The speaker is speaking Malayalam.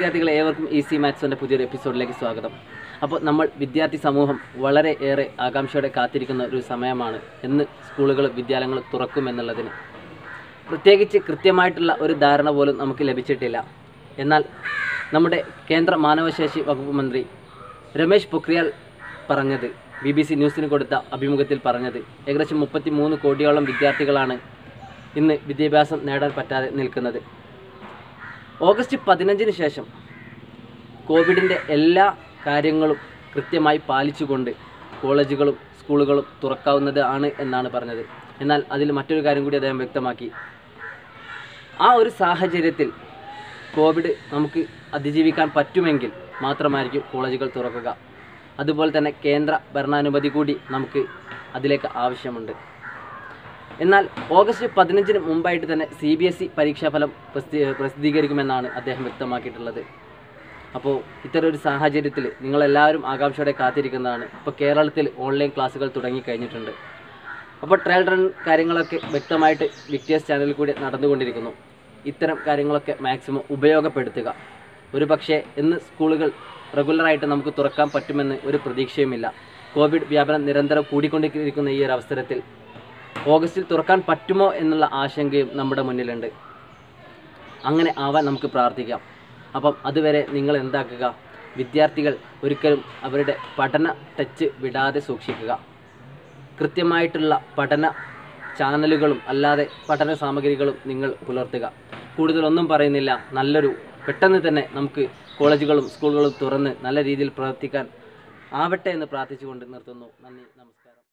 വിദ്യാർത്ഥികളെ ഏവർക്കും ഈസി മാത്സിൻ്റെ പുതിയൊരു എപ്പിസോഡിലേക്ക് സ്വാഗതം അപ്പോൾ നമ്മൾ വിദ്യാർത്ഥി സമൂഹം വളരെ ഏറെ ആകാംക്ഷയോടെ കാത്തിരിക്കുന്ന ഒരു സമയമാണ് എന്ന് സ്കൂളുകൾ വിദ്യാലയങ്ങൾ തുറക്കുമെന്നുള്ളതിന് പ്രത്യേകിച്ച് കൃത്യമായിട്ടുള്ള ഒരു ധാരണ പോലും നമുക്ക് ലഭിച്ചിട്ടില്ല എന്നാൽ നമ്മുടെ കേന്ദ്ര മാനവശേഷി വകുപ്പ് മന്ത്രി രമേശ് പൊക്രിയാൽ പറഞ്ഞത് ബി ബി സി ന്യൂസിന് കൊടുത്ത അഭിമുഖത്തിൽ പറഞ്ഞത് ഏകദേശം മുപ്പത്തി മൂന്ന് കോടിയോളം വിദ്യാർത്ഥികളാണ് ഇന്ന് വിദ്യാഭ്യാസം നേടാൻ പറ്റാതെ നിൽക്കുന്നത് ഓഗസ്റ്റ് പതിനഞ്ചിന് ശേഷം കോവിഡിൻ്റെ എല്ലാ കാര്യങ്ങളും കൃത്യമായി പാലിച്ചുകൊണ്ട് കോളേജുകളും സ്കൂളുകളും തുറക്കാവുന്നത് ആണ് എന്നാണ് പറഞ്ഞത് എന്നാൽ അതിൽ മറ്റൊരു കാര്യം കൂടി അദ്ദേഹം വ്യക്തമാക്കി ആ ഒരു സാഹചര്യത്തിൽ കോവിഡ് നമുക്ക് അതിജീവിക്കാൻ പറ്റുമെങ്കിൽ മാത്രമായിരിക്കും കോളേജുകൾ തുറക്കുക അതുപോലെ തന്നെ കേന്ദ്ര ഭരണാനുമതി കൂടി നമുക്ക് അതിലേക്ക് ആവശ്യമുണ്ട് എന്നാൽ ഓഗസ്റ്റ് പതിനഞ്ചിന് മുമ്പായിട്ട് തന്നെ സി ബി എസ് ഇ പരീക്ഷാഫലം പ്രസിദ്ധീ പ്രസിദ്ധീകരിക്കുമെന്നാണ് അദ്ദേഹം വ്യക്തമാക്കിയിട്ടുള്ളത് അപ്പോൾ ഇത്തരം ഒരു സാഹചര്യത്തിൽ നിങ്ങളെല്ലാവരും ആകാംക്ഷയോടെ കാത്തിരിക്കുന്നതാണ് ഇപ്പോൾ കേരളത്തിൽ ഓൺലൈൻ ക്ലാസ്സുകൾ തുടങ്ങിക്കഴിഞ്ഞിട്ടുണ്ട് അപ്പോൾ ട്രയൽ റൺ കാര്യങ്ങളൊക്കെ വ്യക്തമായിട്ട് വിക്ടേഴ്സ് ചാനലിൽ കൂടി നടന്നുകൊണ്ടിരിക്കുന്നു ഇത്തരം കാര്യങ്ങളൊക്കെ മാക്സിമം ഉപയോഗപ്പെടുത്തുക ഒരു പക്ഷേ ഇന്ന് സ്കൂളുകൾ റെഗുലറായിട്ട് നമുക്ക് തുറക്കാൻ പറ്റുമെന്ന് ഒരു പ്രതീക്ഷയുമില്ല കോവിഡ് വ്യാപനം നിരന്തരം കൂടിക്കൊണ്ടിരിക്കുന്ന ഈ ഒരു അവസരത്തിൽ ഓഗസ്റ്റിൽ തുറക്കാൻ പറ്റുമോ എന്നുള്ള ആശങ്കയും നമ്മുടെ മുന്നിലുണ്ട് അങ്ങനെ ആവാൻ നമുക്ക് പ്രാർത്ഥിക്കാം അപ്പം അതുവരെ നിങ്ങൾ എന്താക്കുക വിദ്യാർത്ഥികൾ ഒരിക്കലും അവരുടെ പഠന ടച്ച് വിടാതെ സൂക്ഷിക്കുക കൃത്യമായിട്ടുള്ള പഠന ചാനലുകളും അല്ലാതെ പഠന സാമഗ്രികളും നിങ്ങൾ പുലർത്തുക കൂടുതലൊന്നും പറയുന്നില്ല നല്ലൊരു പെട്ടെന്ന് തന്നെ നമുക്ക് കോളേജുകളും സ്കൂളുകളും തുറന്ന് നല്ല രീതിയിൽ പ്രവർത്തിക്കാൻ ആവട്ടെ എന്ന് പ്രാർത്ഥിച്ചുകൊണ്ട് നിർത്തുന്നു നന്ദി നമസ്കാരം